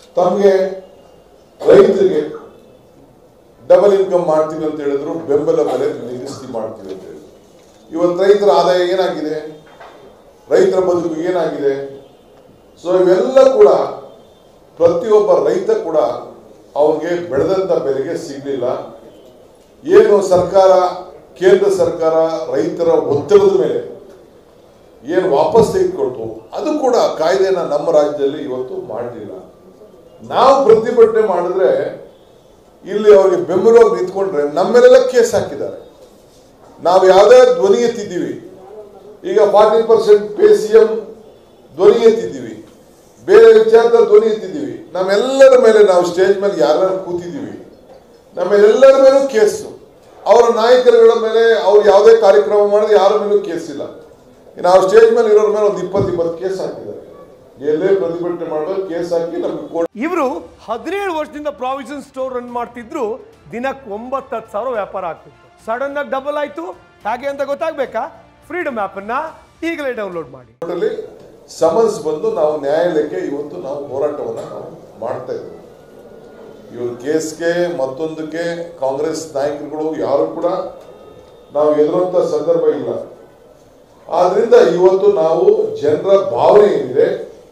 ತಮಗೆ ರೈತರಿಗೆ double income ಮಾಡ್ತೀವಿ ಅಂತ ಹೇಳಿದ್ರು ಬೆಂಬಲ ಬೆಲೆ ನಿಗದಿ ಮಾಡ್ತೀವಿ ಅಂತ ಹೇಳಿದ್ರು ಇವತ್ತು ರೈತರ ಆದಾಯ ಏನಾಗಿದೆ ರೈತರ ಬದುಕು ಏನಾಗಿದೆ ಸೊ ಇವೆಲ್ಲ ಕೂಡ ಪ್ರತಿಯೊಬ್ಬ ರೈತ ಕೂಡ ಅವನಿಗೆ ಬೆಳೆದಂತ ಬೆಲೆಗೆ ಸಿಗಲಿಲ್ಲ ಏನು ಸರ್ಕಾರ ಕೇಂದ್ರ ಸರ್ಕಾರ ರೈತರ ಒತ್ತಡದ ಮೇಲೆ ಏನು ವಾಪಸ್ ತೆಗೆದುಕೊಳ್ತು ಅದು ಕೂಡ ಕಾಯ್ದೆನ ನಮ್ಮ ರಾಜ್ಯದಲ್ಲಿ ಇವತ್ತು ಮಾಡಲಿಲ್ಲ ನಾವು ಪ್ರತಿಭಟನೆ ಮಾಡಿದ್ರೆ ಇಲ್ಲಿ ಅವರಿಗೆ ಬೆಂಬಲವಾಗಿ ನಿಂತ್ಕೊಂಡ್ರೆ ನಮ್ಮೆಲ್ಲ ಕೇಸ್ ಹಾಕಿದ್ದಾರೆ ನಾವು ಯಾವುದೇ ಧ್ವನಿ ಎತ್ತಿದ್ದೀವಿ ಈಗ forty percent pay C M ಧ್ವನಿ ಎತ್ತಿದ್ದೀವಿ ಬೇರೆ ವಿಚಾರದಲ್ಲಿ ಧ್ವನಿ ಎತ್ತಿದ್ದೀವಿ ನಮ್ಮೆಲ್ಲರ ಮೇಲೆ ನಾವು ಸ್ಟೇಜ್ ಮೇಲೆ ಯಾರ್ಯಾರು ಕೂತಿದ್ದೀವಿ ನಮ್ಮೆಲ್ಲರ ಮೇಲೂ ಕೇಸು ಅವರ ನಾಯಕರುಗಳ ಮೇಲೆ ಅವ್ರು ಯಾವುದೇ ಕಾರ್ಯಕ್ರಮ ಮಾಡಿದ್ರೆ ಯಾರ ಮೇಲೂ ಕೇಸ್ ಇಲ್ಲ ನಾವು ಸ್ಟೇಜ್ ಮೇಲೆ ಇರೋರ ಮೇಲೆ ಒಂದು ಇಪ್ಪತ್ತು ಇಪ್ಪತ್ತು ಕೇಸ್ ಹಾಕಿದ್ದಾರೆ ಎಲ್ಲೇ ಪ್ರತಿಭಟನೆ ಮಾಡೋದು ಕೇಸ್ ಹಾಕಿ ನಮ್ಗೆ ಕೋರ್ಟ್ ಇವರು ಹದಿನೇಳು ವರ್ಷದಿಂದ ಪ್ರಾವಿಷನ್ ಸ್ಟೋರ್ ರನ್ ಮಾಡ್ತಿದ್ರು ದಿನಕ್ಕೆ ಒಂಬತ್ತು ಹತ್ತು ಸಾವಿರ ವ್ಯಾಪಾರ ಆಗ್ತಿತ್ತು ಸಡನ್ ಆಗಿ ಡಬಲ್ ಆಯ್ತು ಹಾಗೆ ಅಂತ ಗೊತ್ತಾಗ್ಬೇಕಾ ಫ್ರೀಡಮ್ ಅನ್ನ ಈಗಲೇ ಡೌನ್ಲೋಡ್ ಮಾಡಿ ಕೋರ್ಟಲ್ಲಿ ಸಮನ್ಸ್ ಬಂದು ನಾವು ನ್ಯಾಯಾಲಯಕ್ಕೆ ಇವತ್ತು ನಾವು ಹೋರಾಟವನ್ನು ನಾವು ಮಾಡ್ತಾ ಇದ್ದೇವೆ ಇವ್ರ ಕೇಸ್ಗೆ ಮತ್ತೊಂದಕ್ಕೆ ಕಾಂಗ್ರೆಸ್ ನಾಯಕರುಗಳು ಯಾರು ಕೂಡ ನಾವು ಎದುರುವಂತ ಸಂದರ್ಭ ಇಲ್ಲ ಆದ್ರಿಂದ ಇವತ್ತು ನಾವು ಜನರ ಭಾವನೆ ಏನಿದೆ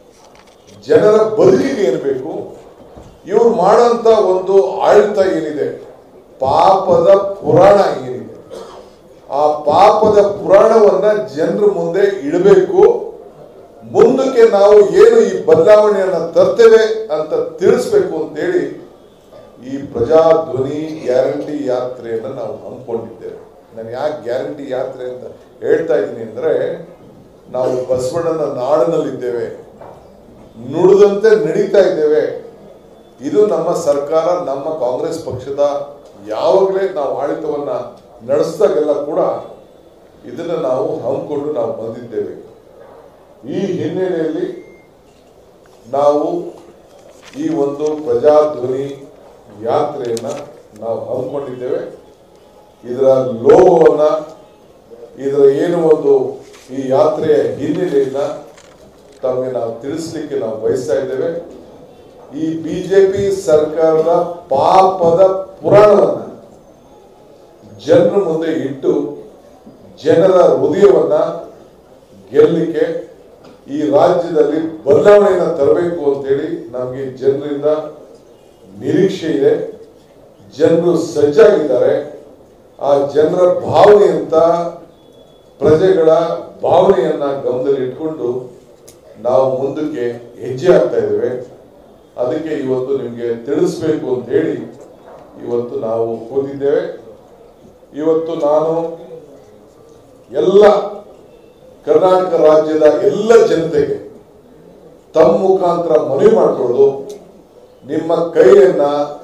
ಜನರ ಬದುಕಿಗೆ ಏನು ಬೇಕು ಇವ್ರು ಮಾಡೋಂಥ ಒಂದು ಆಡಳಿತ ಏನಿದೆ ಪಾಪದ ಪುರಾಣ ಏನಿದೆ ಆ ಪಾಪದ ಪುರಾಣವನ್ನ ಜನರ ಮುಂದೆ ಇಡಬೇಕು ಮುಂದಕ್ಕೆ ನಾವು ಏನು ಈ ಬದಲಾವಣೆಯನ್ನ ತರ್ತೇವೆ ಅಂತ ತಿಳಿಸ್ಬೇಕು ಅಂತೇಳಿ ಈ ಪ್ರಜಾಧ್ವನಿ ಗ್ಯಾರಂಟಿ ಯಾತ್ರೆಯನ್ನು ನಾವು ಹಮ್ಮಿಕೊಂಡಿದ್ದೇವೆ ನಾನು ಯಾಕೆ ಗ್ಯಾರಂಟಿ ಯಾತ್ರೆ ಅಂತ ಹೇಳ್ತಾ ಇದ್ದೀನಿ ಅಂದ್ರೆ ನಾವು ಬಸವಣ್ಣನ ನಾಡಿನಲ್ಲಿದ್ದೇವೆ ನುಡಿದಂತೆ ನಡೀತಾ ಇದ್ದೇವೆ ಇದು ನಮ್ಮ ಸರ್ಕಾರ ನಮ್ಮ ಕಾಂಗ್ರೆಸ್ ಪಕ್ಷದ ಯಾವಾಗಲೇ ನಾವು ಆಡಳಿತವನ್ನ ನಡೆಸಿದಾಗೆಲ್ಲ ಕೂಡ ಇದನ್ನ ನಾವು ಹಮ್ಮಿಕೊಂಡು ನಾವು ಬಂದಿದ್ದೇವೆ ಈ ಹಿನ್ನೆಲೆಯಲ್ಲಿ ನಾವು ಈ ಒಂದು ಪ್ರಜಾಧ್ವನಿ ಯಾತ್ರೆಯನ್ನ ನಾವು ಹಮ್ಮಿಕೊಂಡಿದ್ದೇವೆ ಇದರ ಲೋಗವನ್ನ ಇದರ ಏನು ಒಂದು ಈ ಯಾತ್ರೆಯ ಹಿನ್ನೆಲೆಯನ್ನ ತಮಗೆ ನಾವು ತಿಳಿಸ್ಲಿಕ್ಕೆ ನಾವು ಬಯಸ್ತಾ ಇದ್ದೇವೆ ಈ ಬಿಜೆಪಿ ಸರ್ಕಾರದ ಪಾಪದ ಪುರಾಣವನ್ನ ಜನರ ಮುಂದೆ ಇಟ್ಟು ಜನರ ಹೃದಯವನ್ನ ಗೆಲ್ಲಲಿಕ್ಕೆ ಈ ರಾಜ್ಯದಲ್ಲಿ ಬದಲಾವಣೆಯನ್ನು ತರಬೇಕು ಅಂತೇಳಿ ನಮಗೆ ಜನರಿಂದ ನಿರೀಕ್ಷೆ ಇದೆ ಜನರು ಸಜ್ಜಾಗಿದ್ದಾರೆ ಆ ಜನರ ಭಾವನೆಯಂತ ಪ್ರಜೆಗಳ ಭಾವನೆಯನ್ನ ಗಮನದಲ್ಲಿ ಇಟ್ಕೊಂಡು ನಾವು ಮುಂದಕ್ಕೆ ಹೆಜ್ಜೆ ಆಗ್ತಾ ಇದ್ದೇವೆ ಅದಕ್ಕೆ ಇವತ್ತು ನಿಮಗೆ ತಿಳಿಸ್ಬೇಕು ಅಂತ ಹೇಳಿ ಇವತ್ತು ನಾವು ಕೂತಿದ್ದೇವೆ ಇವತ್ತು ನಾನು ಎಲ್ಲ ಕರ್ನಾಟಕ ರಾಜ್ಯದ ಎಲ್ಲ ಜನತೆಗೆ ತಮ್ಮ ಮುಖಾಂತರ ಮನವಿ ಮಾಡಿಕೊಳ್ಳೋದು ನಿಮ್ಮ ಕೈಯನ್ನ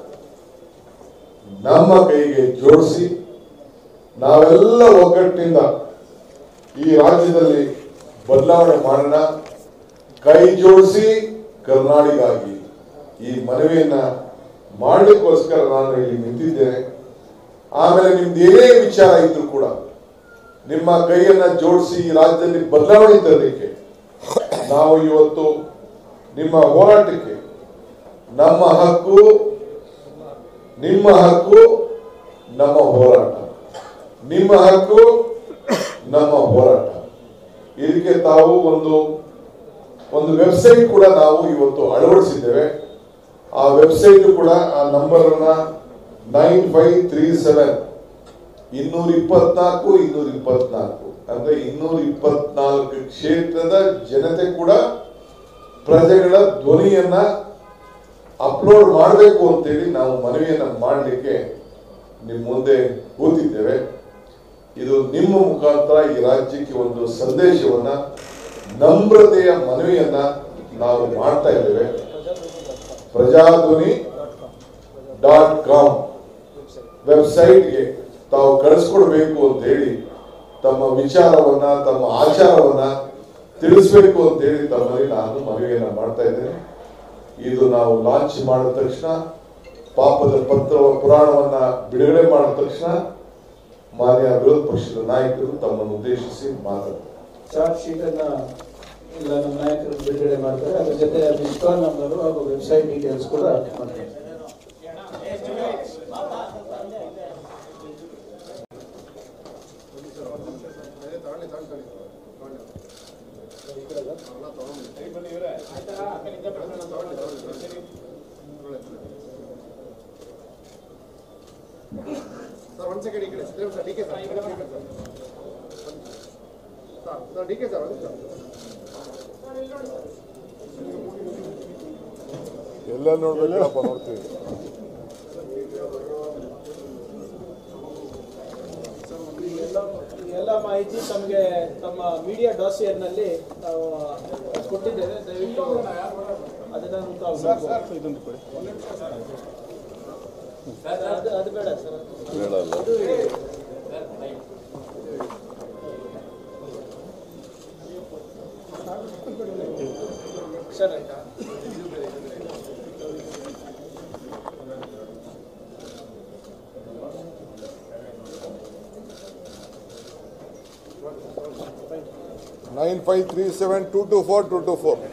ನಮ್ಮ ಕೈಗೆ ಜೋಡಿಸಿ ನಾವೆಲ್ಲ ಒಗ್ಗಟ್ಟಿನಿಂದ ಈ ರಾಜ್ಯದಲ್ಲಿ ಬದಲಾವಣೆ ಮಾಡೋಣ ಕೈ ಜೋಡಿಸಿ ಕರ್ನಾಡಿಗಾಗಿ ಈ ಮನವಿಯನ್ನ ಮಾಡಲಿಕ್ಕೋಸ್ಕರ ನಾನು ಇಲ್ಲಿ ನಿಂತಿದ್ದೇನೆ ಆಮೇಲೆ ನಿಮ್ದು ಏನೇ ವಿಚಾರ ಇದ್ರು ಕೂಡ ನಿಮ್ಮ ಕೈಯನ್ನ ಜೋಡಿಸಿ ಈ ರಾಜ್ಯದಲ್ಲಿ ಬದಲಾವಣೆ ತರಲಿಕ್ಕೆ ನಾವು ಇವತ್ತು ನಿಮ್ಮ ಹೋರಾಟಕ್ಕೆ ನಮ್ಮ ಹಕ್ಕು ನಿಮ್ಮ ಹಕ್ಕು ನಮ್ಮ ಹೋರಾಟ ನಿಮ್ಮ ಹಕ್ಕು ನಮ್ಮ ಹೋರಾಟ ಇದಕ್ಕೆ ತಾವು ಒಂದು ಒಂದು ವೆಬ್ಸೈಟ್ ಕೂಡ ನಾವು ಇವತ್ತು ಅಳವಡಿಸಿದ್ದೇವೆ ಆ ವೆಬ್ಸೈಟ್ ಕೂಡ ಆ ನಂಬರ್ ಅನ್ನ ನೈನ್ ಫೈವ್ ತ್ರೀ ಸೆವೆನ್ ಇನ್ನೂರ ಇಪ್ಪತ್ನಾಲ್ಕು ಇನ್ನೂರ ಇಪ್ಪತ್ನಾಲ್ಕು ಅಂದ್ರೆ ಇನ್ನೂರ ಇಪ್ಪತ್ನಾಲ್ಕು ಕ್ಷೇತ್ರದ ಜನತೆ ಕೂಡ ಪ್ರಜೆಗಳ ಧ್ವನಿಯನ್ನ ಅಪ್ಲೋಡ್ ಮಾಡಬೇಕು ಅಂತೇಳಿ ನಾವು ಮನವಿಯನ್ನ ಮಾಡಲಿಕ್ಕೆ ನಿಮ್ಮ ಮುಂದೆ ಕೂತಿದ್ದೇವೆ ಇದು ನಿಮ್ಮ ಮುಖಾಂತರ ಈ ರಾಜ್ಯಕ್ಕೆ ಒಂದು ಸಂದೇಶವನ್ನ ನಮ್ರತೆಯ ಮನವಿಯನ್ನ ನಾವು ಮಾಡ್ತಾ ಇದ್ದೇವೆ ಪ್ರಜಾಧ್ವನಿ ಡಾಟ್ ಕಾಮ್ ವೆಬ್ಸೈಟ್ಗೆ ತಾವು ಕಳಿಸ್ಕೊಡ್ಬೇಕು ಅಂತ ಹೇಳಿ ತಮ್ಮ ವಿಚಾರವನ್ನ ತಮ್ಮ ಆಚಾರವನ್ನ ತಿಳಿಸ್ಬೇಕು ಅಂತ ಹೇಳಿ ತಮ್ಮಲ್ಲಿ ನಾನು ಮನವಿಯನ್ನ ಮಾಡ್ತಾ ಇದ್ದೇನೆ ಇದು ನಾವು ಲಾಂಚ್ ಮಾಡಿದ ತಕ್ಷಣ ಪಾಪದ ಪತ್ರ ಪುರಾಣವನ್ನ ಬಿಡುಗಡೆ ಮಾಡಿದ ತಕ್ಷಣ ಮಾನ್ಯ ವಿರೋಧ ಪಕ್ಷದ ನಾಯಕರು ತಮ್ಮನ್ನು ಉದ್ದೇಶಿಸಿ ಮಾತಾಡ್ತಾರೆ ಚಾರ್ಜ್ ಶೀಟ್ ಅನ್ನ ಇಲ್ಲ ನಮ್ಮ ನಾಯಕರು ಬಿಡುಗಡೆ ಮಾಡ್ತಾರೆ ಅದ್ರ ಜೊತೆ ಮಿಸ್ ಕಾಲ್ ನಂಬರು ಹಾಗೂ ವೆಬ್ಸೈಟ್ ಡೀಟೇಲ್ಸ್ ಕೂಡ ಮಾಡ್ತಾರೆ ಸರ್ ಒಂದು ಸೆಕೆಂಡ್ ಈ ಕಡೆ sir sir D K sir ಈ ಕಡೆ ಬನ್ನಿ sir sir sir D K sir ಒಂದು ಸರ್ ಎಲ್ಲ ನೋಡ್ಬೇಕಪ್ಪ ನೋಡ್ತೀವಿ ಈ ಎಲ್ಲ ಮಾಹಿತಿ ತಮಗೆ ತಮ್ಮ ಮೀಡಿಯಾ ಡಾಸಿಯರ್ನಲ್ಲಿ ನಾವು ಕೊಟ್ಟಿದ್ದೇವೆ ದಯವಿಟ್ಟು ಅದನ್ನು ತಾವು ನೋಡ್ಬೋದು. ಅದು ಅದು ಬೇಡ ಸರ್ ಬೇಡ ಅಲ್ಲ ಅದು ಇಡಿ. ಸರ್ ಆಯ್ತಾ nine five three seven two two four two two four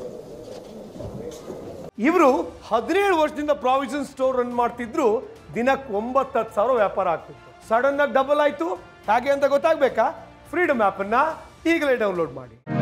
ಇವರು ಹದಿನೇಳು ವರ್ಷದಿಂದ ಪ್ರಾವಿಷನ್ ಸ್ಟೋರ್ ರನ್ ಮಾಡ್ತಿದ್ರು ದಿನಕ್ಕೆ ಒಂಬತ್ತು ಹತ್ತು ಸಾವಿರ ವ್ಯಾಪಾರ ಆಗ್ತಿತ್ತು ಸಡನ್ ಆಗಿ ಡಬಲ್ ಆಯ್ತು ಹಾಗೆ ಅಂತ ಗೊತ್ತಾಗ್ಬೇಕಾ ಫ್ರೀಡಮ್ ಆ್ಯಪನ್ನು ಈಗಲೇ ಡೌನ್ಲೋಡ್ ಮಾಡಿ